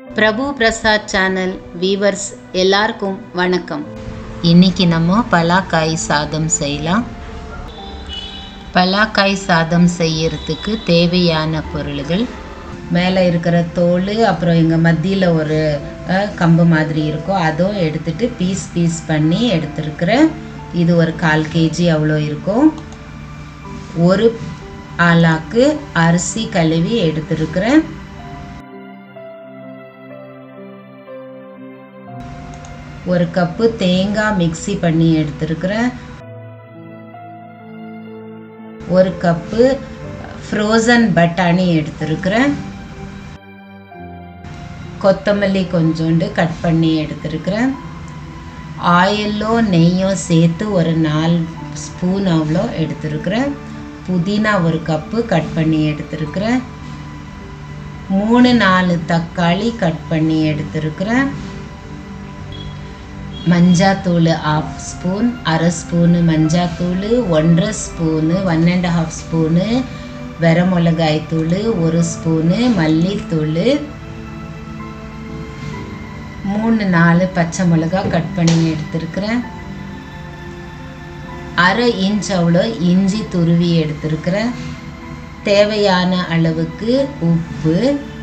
பிரபு Prasad channel viewers எல்லாருக்கும் வணக்கம் இன்னைக்கு நம்ம பலாக்காய் சாதம் செய்யலாம் பலாக்காய் சாதம் செய்யறதுக்கு தேவையான பொருள்கள் மேலே இருக்கிற தோல் அப்புறம் எங்கள் மத்தியில் ஒரு அஹ், கம்பு மாதிரி இருக்கும் அதுவும் எடுத்துட்டு பீஸ் பீஸ் பண்ணி எடுத்துருக்குறேன் இது ஒரு கால் கேஜி அவ்வளோ இருக்கும் ஒரு ஆளாக்கு அரிசி கழுவி எடுத்துருக்குறேன் ஒரு கப்பு தேங்காய் மிக்ஸி பண்ணி எடுத்துருக்குறேன் ஒரு கப்பு ஃப்ரோசன் பட்டாணி எடுத்துருக்குறேன் கொத்தமல்லி கொஞ்சோண்டு கட் பண்ணி எடுத்துருக்குறேன் ஆயிலோ நெய்யோ சேர்த்து ஒரு நாலு ஸ்பூன் அவ்வளோ எடுத்துருக்குறேன் புதினா ஒரு கப்பு கட் பண்ணி எடுத்துருக்குறேன் மூணு நாலு தக்காளி கட் பண்ணி எடுத்துருக்குறேன் மஞ்சாத்தூள் ஆஃப் ஸ்பூன் அரை ஸ்பூனு மஞ்சாத்தூள் ஒன்றரை spoon one and half spoon வெரமிளகாய் தூள் ஒரு ஸ்பூனு மல்லித்தூள் மூணு நாலு பச்சை மிளகா கட் பண்ணி எடுத்துருக்கிறேன் அரை இன்ச் அவ்வளோ இஞ்சி துருவி எடுத்துருக்கிறேன் தேவையான அளவுக்கு உப்பு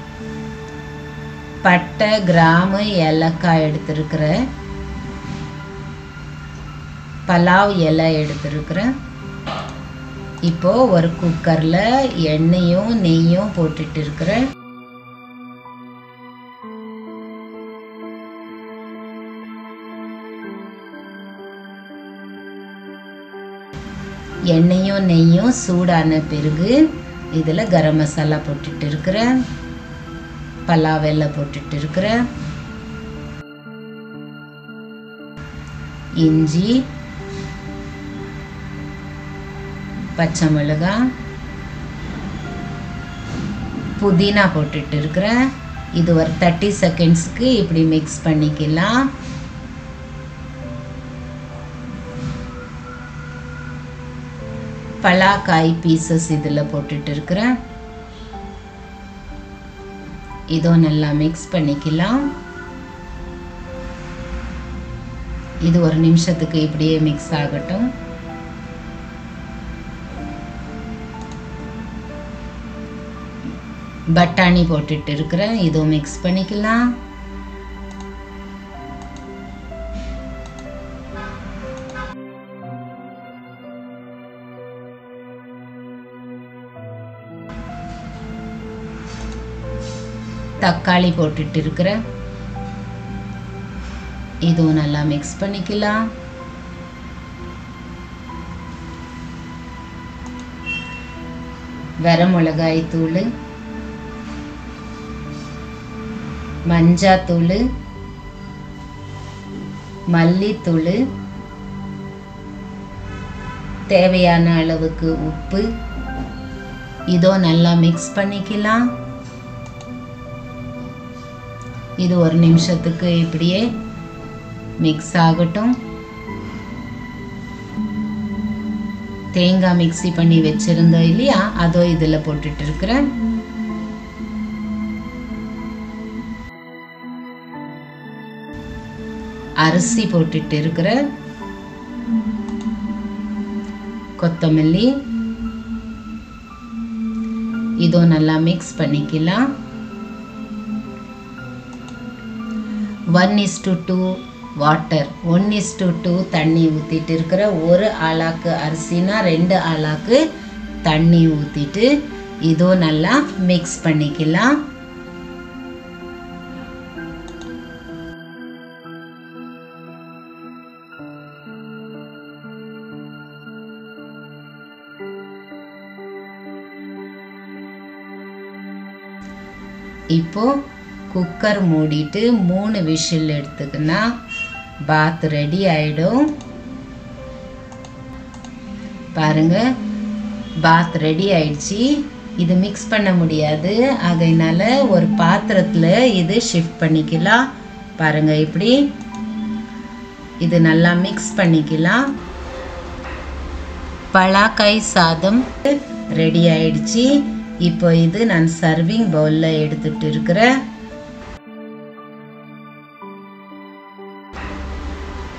பட்டை கிராமு ஏலக்காய் எடுத்துருக்கிறேன் பலாவ் இலை எடுத்துருக்குறேன் இப்போ ஒரு குக்கரில் எண்ணெயும் நெய்யும் போட்டுட்டு இருக்கிறேன் எண்ணெயும் நெய்யும் சூடான பிறகு இதில் கரம் மசாலா போட்டுட்டு இருக்கிறேன் பலாவ் எல்லாம் போட்டுட்டு இருக்கிறேன் இஞ்சி பச்சை மிளகாய் புதினா போட்டுட்டு இருக்கிறேன் இது ஒரு தேர்ட்டி செகண்ட்ஸ்க்கு இப்படி மிக்ஸ் பண்ணிக்கலாம் பலாக்காய் பீசஸ் இதில் போட்டுட்டு இருக்கிறேன் இதுவும் நல்லா மிக்ஸ் பண்ணிக்கலாம் இது ஒரு நிமிஷத்துக்கு இப்படியே மிக்ஸ் ஆகட்டும் பட்டாணி போட்டுட்டு இருக்கிறேன் இதுவும் மிக்ஸ் பண்ணிக்கலாம் தக்காளி போட்டுட்டு இருக்கிறேன் இதுவும் நல்லா மிக்ஸ் பண்ணிக்கலாம் வரமிளகாய் தூள் மஞ்சாத்தூள் மல்லித்தூள் தேவையான அளவுக்கு உப்பு இதோ நல்லா மிக்ஸ் பண்ணிக்கலாம் இது ஒரு நிமிஷத்துக்கு இப்படியே மிக்ஸ் ஆகட்டும் தேங்காய் மிக்ஸி பண்ணி வச்சிருந்தோம் இல்லையா அதோ இதில் போட்டுட்டு இருக்கிறேன் அரிசி போட்டுட்டு இருக்கிறேன் கொத்தமல்லி இதோ நல்லா மிக்ஸ் பண்ணிக்கலாம் one is to two water one is to two தண்ணி ஊற்றிட்டு இருக்கிற ஒரு ஆளாக்கு அரிசினா ரெண்டு ஆளாக்கு தண்ணி ஊற்றிட்டு இதோ நல்லா மிக்ஸ் பண்ணிக்கலாம் இப்போ குக்கர் மூடிட்டு மூணு விஷில் எடுத்துக்கினா பாத் ரெடி ஆயிடும் பாருங்க பாத் ரெடி ஆயிடுச்சு இது மிக்ஸ் பண்ண முடியாது ஆகையினால ஒரு பாத்திரத்தில் இது ஷிஃப்ட் பண்ணிக்கலாம் பாருங்க இப்படி இது நல்லா மிக்ஸ் பண்ணிக்கலாம் பலாக்காய் சாதம் ரெடி ஆயிடுச்சு இப்போ இது நான் சர்விங் பவுலில் எடுத்துட்டு இருக்கிறேன்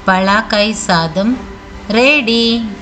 பலாக்காய் சாதம் ரெடி